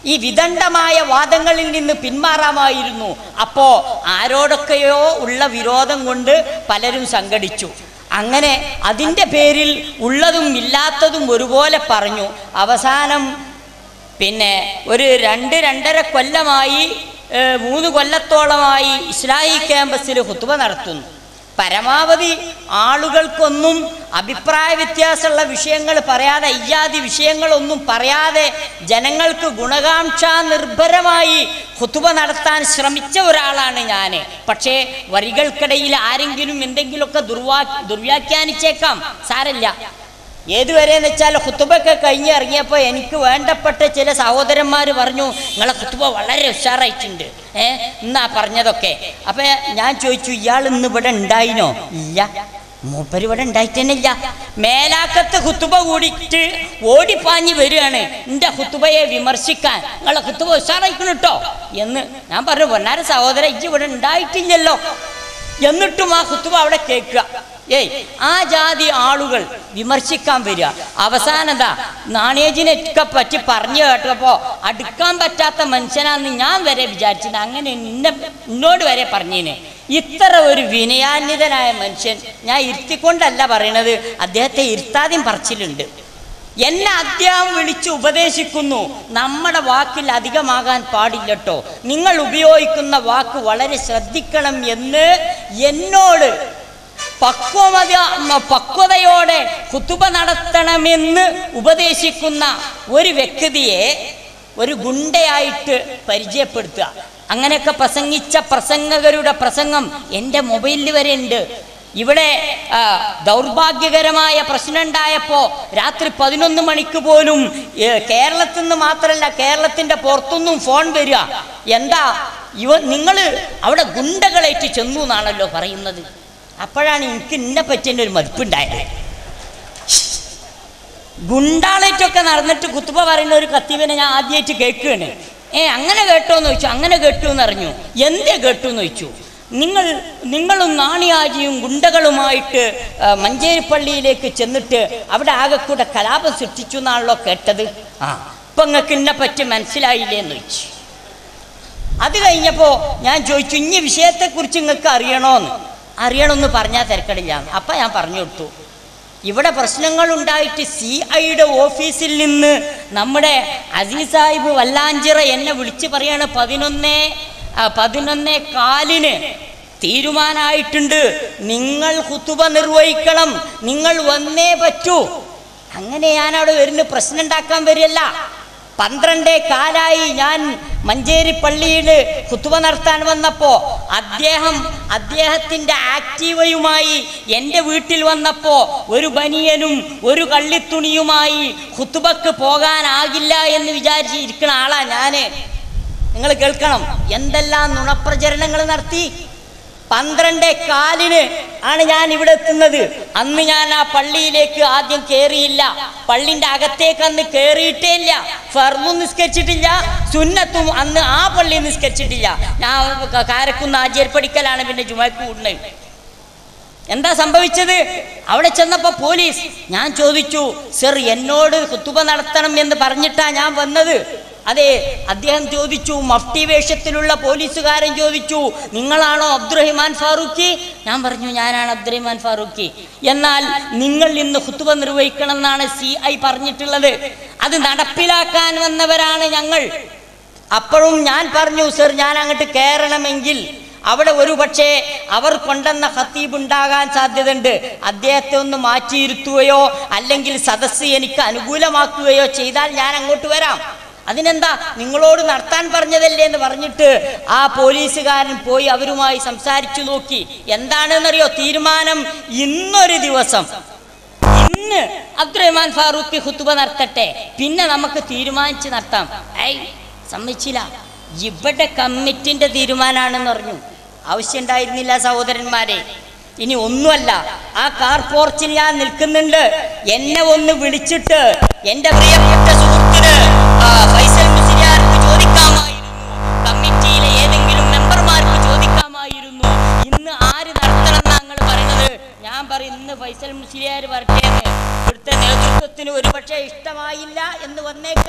ഈ വിദണ്ഡമായ വാദങ്ങളിൽ നിന്ന് പിന്മാറാമായിരുന്നു അപ്പോ ആരോടൊക്കെയോ ഉള്ള വിരോധം കൊണ്ട് പലരും സംഘടിച്ചു അങ്ങനെ അതിൻ്റെ പേരിൽ ഉള്ളതും ഇല്ലാത്തതും ഒരുപോലെ പറഞ്ഞു അവസാനം പിന്നെ ഒരു രണ്ട് രണ്ടര കൊല്ലമായി ഏഹ്, മൂന്ന് കൊല്ലത്തോളമായി ഇസ്ലാഹി ക്യാമ്പസിൽ ഹുത്തുബ നടത്തുന്നു പരമാവധി ആളുകൾക്കൊന്നും അഭിപ്രായ വ്യത്യാസമുള്ള വിഷയങ്ങൾ പറയാതെ ഇയ്യാതി വിഷയങ്ങളൊന്നും പറയാതെ ജനങ്ങൾക്ക് ഗുണകാംക്ഷ നിർഭരമായി ഹുത്തുബ നടത്താൻ ശ്രമിച്ച ഒരാളാണ് ഞാൻ പക്ഷേ വരികൾക്കിടയിൽ ആരെങ്കിലും എന്തെങ്കിലുമൊക്കെ ദുർവാ ദുർവ്യാഖ്യാനിച്ചേക്കാം സാരല്ല ഏതുവരെയെന്ന് വെച്ചാൽ കുത്തുബൊക്കെ കഴിഞ്ഞ് ഇറങ്ങിയപ്പോൾ എനിക്ക് വേണ്ടപ്പെട്ട ചില സഹോദരന്മാർ പറഞ്ഞു നിങ്ങളെ കുത്തുബ വളരെ ഉഷാറായിട്ടുണ്ട് ഏ എന്നാ പറഞ്ഞതൊക്കെ അപ്പം ഞാൻ ചോദിച്ചു ഇയാൾ ഇന്ന് ഇവിടെ ഉണ്ടായിനോ ഇല്ല മൂപ്പര് ഇവിടെ ഉണ്ടായിട്ട് തന്നെ ഇല്ല മേലാക്കത്ത് കുത്തുബ കൂടിയിട്ട് ഓടിപ്പാഞ്ഞ് വരികയാണ് എൻ്റെ കുത്തുബയെ വിമർശിക്കാൻ നിങ്ങളെ കുത്തുബ ഉഷാറായിക്കണം കേട്ടോ എന്ന് ഞാൻ പറഞ്ഞു പൊന്നാര സഹോദര ഇജ്ജ് ഇവിടെ ഉണ്ടായിട്ടില്ലല്ലോ എന്നിട്ടും ആ കുത്തുബ അവിടെ കേൾക്കുക ഏയ് ആ ജാതി ആളുകൾ വിമർശിക്കാൻ വരിക അവസാനത നാണേജിനൊക്കെ പറ്റി പറഞ്ഞു കേട്ടപ്പോൾ അടുക്കാൻ പറ്റാത്ത മനുഷ്യനാന്ന് ഞാൻ വരെ വിചാരിച്ചത് അങ്ങനെ നിന്നെ എന്നോട് വരെ പറഞ്ഞേനെ ഇത്ര ഒരു വിനയാന്വിതനായ മനുഷ്യൻ ഞാൻ ഇരുത്തിക്കൊണ്ടല്ല പറയണത് അദ്ദേഹത്തെ ഇരുത്താതെയും പറച്ചിലുണ്ട് എന്നെ അദ്ദേഹം വിളിച്ച് ഉപദേശിക്കുന്നു നമ്മുടെ വാക്കിൽ അധികമാകാൻ പാടില്ലട്ടോ നിങ്ങൾ ഉപയോഗിക്കുന്ന വാക്ക് വളരെ ശ്രദ്ധിക്കണം എന്ന് എന്നോട് പക്വത പക്വതയോടെ കുത്തുബ നടത്തണമെന്ന് ഉപദേശിക്കുന്ന ഒരു വ്യക്തിയെ ഒരു ഗുണ്ടയായിട്ട് പരിചയപ്പെടുത്തുക അങ്ങനെയൊക്കെ പ്രസംഗിച്ച പ്രസംഗകരുടെ പ്രസംഗം എൻ്റെ മൊബൈലിൽ വരെ ഉണ്ട് ഇവിടെ ആ, ദൗർഭാഗ്യകരമായ പ്രശ്നം ഉണ്ടായപ്പോൾ രാത്രി പതിനൊന്ന് മണിക്ക് പോലും ഏ, കേരളത്തിൽ നിന്ന് മാത്രമല്ല കേരളത്തിൻ്റെ പുറത്തുനിന്നും ഫോൺ വരിക എന്താ ഇവ നിങ്ങൾ അവിടെ ഗുണ്ടകളേറ്റ് ചെന്നു എന്നാണല്ലോ പറയുന്നത് അപ്പോഴാണ് എനിക്ക് ഇന്നെ പറ്റിയ ഒരു മതിപ്പുണ്ടായത് ഗുണ്ടാളേറ്റൊക്കെ നടന്നിട്ട് കുത്തുബ പറയുന്ന ഒരു കത്തീവിനെ ഞാൻ ആദ്യമായിട്ട് കേൾക്കുകയാണ് ഏ അങ്ങനെ കേട്ടോ എന്ന് ചോദിച്ചു അങ്ങനെ കേട്ടു എന്ന് അറിഞ്ഞു എന്തേ കേട്ടു എന്ന് ചോദിച്ചു നിങ്ങൾ നിങ്ങളും നാണിയാജിയും ഗുണ്ടകളുമായിട്ട് ആ, മഞ്ചേരി പള്ളിയിലേക്ക് ചെന്നിട്ട് അവിടെ ആകെ കൂടെ കലാപം സൃഷ്ടിച്ചു എന്നാണല്ലോ കേട്ടത് ആ ഇപ്പം നിങ്ങൾക്ക് എന്നെ പറ്റി മനസ്സിലായില്ലേ എന്ന് ചോദിച്ചു അത് കഴിഞ്ഞപ്പോൾ ഞാൻ ചോദിച്ചു ഇനി വിഷയത്തെക്കുറിച്ച് നിങ്ങൾക്ക് അറിയണോന്ന് അറിയണമെന്ന് പറഞ്ഞാൽ തിരക്കടില്ല അപ്പം ഞാൻ പറഞ്ഞു കൊടുത്തു ഇവിടെ പ്രശ്നങ്ങൾ ഉണ്ടായിട്ട് സി ഐയുടെ ഓഫീസിൽ നിന്ന് നമ്മുടെ അസീസ് സാഹിബ് വല്ലാഞ്ചിറ എന്നെ വിളിച്ച് പറയാണ് പതിനൊന്നേ ആ, പതിനൊന്നേ കാലിന് തീരുമാനമായിട്ടുണ്ട് നിങ്ങൾ കുത്തുബ നിർവഹിക്കണം നിങ്ങൾ വന്നേ പറ്റൂ അങ്ങനെ ഞാൻ അവിടെ വരുന്ന പ്രശ്നം ഉണ്ടാക്കാൻ വരില്ല പന്ത്രണ്ടേ കാലായി ഞാൻ മഞ്ചേരി പള്ളിയിൽ കുത്തുവ നടത്താൻ വന്നപ്പോൾ അദ്ദേഹം അദ്ദേഹത്തിൻ്റെ ആക്റ്റീവയുമായി എൻ്റെ വീട്ടിൽ വന്നപ്പോൾ ഒരു ബനിയനും ഒരു കള്ളിത്തുണിയുമായി കുത്തുബക്ക് പോകാനാകില്ല എന്ന് വിചാരിച്ചിരിക്കുന്ന ആളാ ഞാൻ നിങ്ങൾ കേൾക്കണം എന്തെല്ലാം നുണപ്രചരണങ്ങൾ നടത്തി പന്ത്രണ്ടേ കാലിന് ആണ് ഞാൻ ഇവിടെ എത്തുന്നത് അന്ന് ഞാൻ ആ പള്ളിയിലേക്ക് ആദ്യം കയറിയില്ല പള്ളിന്റെ അകത്തേക്ക് അന്ന് കയറിയിട്ടേ ഇല്ല ഫർമും നിസ്കരിച്ചിട്ടില്ല സുന്നത്തും അന്ന് ആ പള്ളി നിസ്കരിച്ചിട്ടില്ല ഞാൻ ക- കാരക്കുന്ന് ആചാര്യപ്പടിക്കലാണ് പിന്നെ ജുമാക്ക് കൂടുന്നത് എന്താ സംഭവിച്ചത് അവിടെ ചെന്നപ്പോൾ പോലീസ് ഞാൻ ചോദിച്ചു സർ എന്നോട് കുത്തുബ നടത്തണം എന്ന് പറഞ്ഞിട്ടാ ഞാൻ വന്നത് അതെ അദ്ദേഹം ചോദിച്ചു മഫ്തി വേഷത്തിലുള്ള പോലീസുകാരൻ ചോദിച്ചു നിങ്ങളാണോ അബ്ദുറഹിമാൻ ഫാറൂഖി ഞാൻ പറഞ്ഞു ഞാനാണ് അബ്ദുറഹിമാൻ ഫാറൂഖി എന്നാൽ നിങ്ങൾ ഇന്ന് കുത്തുബ നിർവഹിക്കണം എന്നാണ് സി ഐ പറഞ്ഞിട്ടുള്ളത് അത് നടപ്പിലാക്കാൻ വന്നവരാണ് ഞങ്ങൾ അപ്പോഴും ഞാൻ പറഞ്ഞു സർ ഞാൻ അങ്ങോട്ട് കയറണമെങ്കിൽ അവിടെ ഒരു പക്ഷേ അവർ കൊണ്ടുവന്ന ഖത്തീബ് ഉണ്ടാകാൻ സാധ്യതയുണ്ട് അദ്ദേഹത്തെ ഒന്ന് മാറ്റിയിരുത്തുകയോ അല്ലെങ്കിൽ സദസ്സ് എനിക്ക് അനുകൂലമാക്കുകയോ ചെയ്താൽ ഞാൻ അങ്ങോട്ട് വരാം അതിനെന്താ നിങ്ങളോട് നടത്താൻ പറഞ്ഞതല്ലേ എന്ന് പറഞ്ഞിട്ട് ആ പോലീസുകാരൻ പോയി അവരുമായി സംസാരിച്ചു നോക്കി എന്താണെന്നറിയോ തീരുമാനം ഇന്നൊരു ദിവസം ഇന്ന് അബ്ദുറഹ്മാൻ ഫാറൂഖ് ഹുത്തുബ നടത്തട്ടെ പിന്നെ നമുക്ക് തീരുമാനിച്ച് നടത്താം ഐ സമ്മതിച്ചില്ല ഇവിടെ കമ്മിറ്റിന്റെ തീരുമാനമാണെന്ന് പറഞ്ഞു ആവശ്യമുണ്ടായിരുന്നില്ല സഹോദരന്മാരെ ഇനി ഒന്നുമല്ല ആ കാർ പോർച്ചിൽ ഞാൻ നിൽക്കുന്നുണ്ട് എന്നെ ഒന്ന് വിളിച്ചിട്ട് എന്റെ പ്രിയപ്പെട്ട സുഹൃത്തിന് ആ, ഫൈസൽ മുസ്ലിയാർക്ക് ചോദിക്കാമായിരുന്നു കമ്മിറ്റിയിലെ ഏതെങ്കിലും മെമ്പർമാർക്ക് ചോദിക്കാമായിരുന്നു ഇന്ന് ആര് നടത്തണം ഞങ്ങൾ പറയുന്നത് ഞാൻ പറയും ഇന്ന് ഫൈസൽ മുസ്ലിയാർ വരട്ടെ എന്ന് ഇവിടുത്തെ നേതൃത്വത്തിന് ഒരുപക്ഷെ ഇഷ്ടമായില്ല എന്ന് വന്നേക്കാം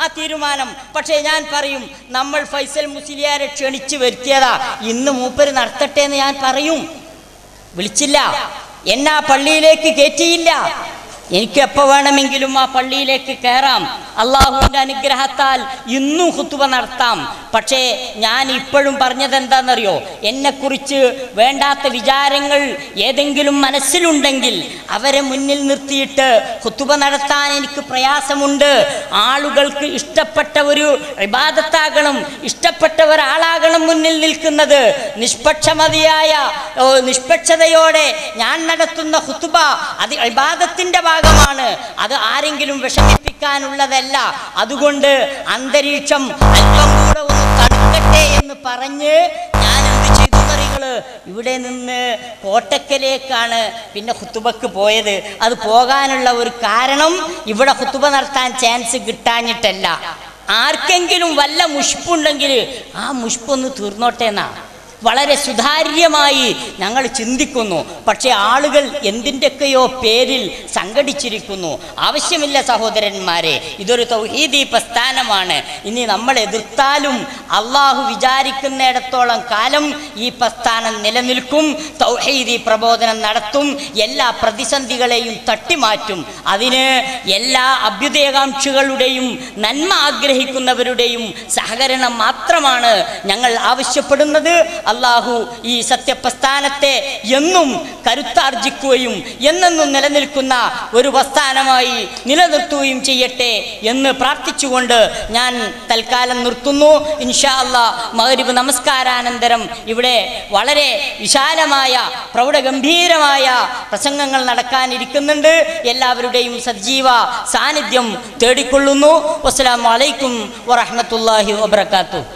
ആ തീരുമാനം പക്ഷേ ഞാൻ പറയും നമ്മൾ ഫൈസൽ മുസ്ലിയാരെ ക്ഷണിച്ചു വരുത്തിയതാ ഇന്ന് മൂപ്പര് നടത്തട്ടെ എന്ന് ഞാൻ പറയും വിളിച്ചില്ല എന്നെ ആ പള്ളിയിലേക്ക് കയറ്റിയില്ല എനിക്ക് എപ്പോൾ വേണമെങ്കിലും ആ പള്ളിയിലേക്ക് കയറാം അള്ളാഹുവിൻ്റെ അനുഗ്രഹത്താൽ ഇന്നും ഹുത്തുബ നടത്താം പക്ഷേ ഞാൻ ഇപ്പോഴും പറഞ്ഞത് എന്താണെന്നറിയോ എന്നെക്കുറിച്ച് വേണ്ടാത്ത വിചാരങ്ങൾ ഏതെങ്കിലും മനസ്സിലുണ്ടെങ്കിൽ അവരെ മുന്നിൽ നിർത്തിയിട്ട് ഹുത്തുബ നടത്താൻ എനിക്ക് പ്രയാസമുണ്ട് ആളുകൾക്ക് ഇഷ്ടപ്പെട്ട ഒരു ഇബാദത്താകണം ഇഷ്ടപ്പെട്ട ഒരാളാകണം മുന്നിൽ നിൽക്കുന്നത് നിഷ്പക്ഷമതിയായ ഓ, നിഷ്പക്ഷതയോടെ ഞാൻ നടത്തുന്ന ഹുത്തുബ അത് ഇബാദത്തിന്റെ ഭാഗമാണ് അത് ആരെങ്കിലും വിഷമിപ്പിക്കാനുള്ളതല്ല അതുകൊണ്ട് അന്തരീക്ഷം അല്പം കൂടെ ഒന്ന് തണുക്കട്ടെ എന്ന് പറഞ്ഞ് ഞാൻ എന്ത് ചെയ്തു നിങ്ങള് ഇവിടെ നിന്ന് കോട്ടക്കലേക്കാണ് പിന്നെ ഹുത്തുബക്ക് പോയത് അത് പോകാനുള്ള ഒരു കാരണം ഇവിടെ ഹുത്തുബ നടത്താൻ ചാൻസ് കിട്ടാഞ്ഞിട്ടല്ല ആർക്കെങ്കിലും വല്ല മുഷ്പുണ്ടെങ്കിൽ ആ മുഷ്പൊന്ന് തീർന്നോട്ടെ എന്നാ വളരെ സുതാര്യമായി ഞങ്ങൾ ചിന്തിക്കുന്നു പക്ഷേ ആളുകൾ എന്തിൻ്റെയൊക്കെയോ പേരിൽ സംഘടിച്ചിരിക്കുന്നു ആവശ്യമില്ല സഹോദരന്മാരെ ഇതൊരു തൗഹീദി പ്രസ്ഥാനമാണ് ഇനി നമ്മൾ എതിർത്താലും അള്ളാഹു വിചാരിക്കുന്നിടത്തോളം കാലം ഈ പ്രസ്ഥാനം നിലനിൽക്കും തൗഹീദി പ്രബോധനം നടത്തും എല്ലാ പ്രതിസന്ധികളെയും തട്ടിമാറ്റും അതിന് എല്ലാ അഭ്യുദയകാംക്ഷികളുടെയും നന്മ ആഗ്രഹിക്കുന്നവരുടെയും സഹകരണം മാത്രമാണ് ഞങ്ങൾ ആവശ്യപ്പെടുന്നത് അള്ളാഹു ഈ സത്യപ്രസ്ഥാനത്തെ എന്നും കരുത്താർജിക്കുകയും എന്നെന്നും നിലനിൽക്കുന്ന ഒരു പ്രസ്ഥാനമായി നിലനിർത്തുകയും ചെയ്യട്ടെ എന്ന് പ്രാർത്ഥിച്ചുകൊണ്ട് ഞാൻ തൽക്കാലം നിർത്തുന്നു ഇൻഷാ അല്ലാ മകരിബ് നമസ്കാരാനന്തരം ഇവിടെ വളരെ വിശാലമായ പ്രൗഢഗംഭീരമായ പ്രസംഗങ്ങൾ നടക്കാനിരിക്കുന്നുണ്ട് എല്ലാവരുടെയും സജീവ സാന്നിധ്യം തേടിക്കൊള്ളുന്നു വസ്സലാമു അലൈക്കും വറഹ്മത്തുള്ളാഹി വബർക്കാത്തു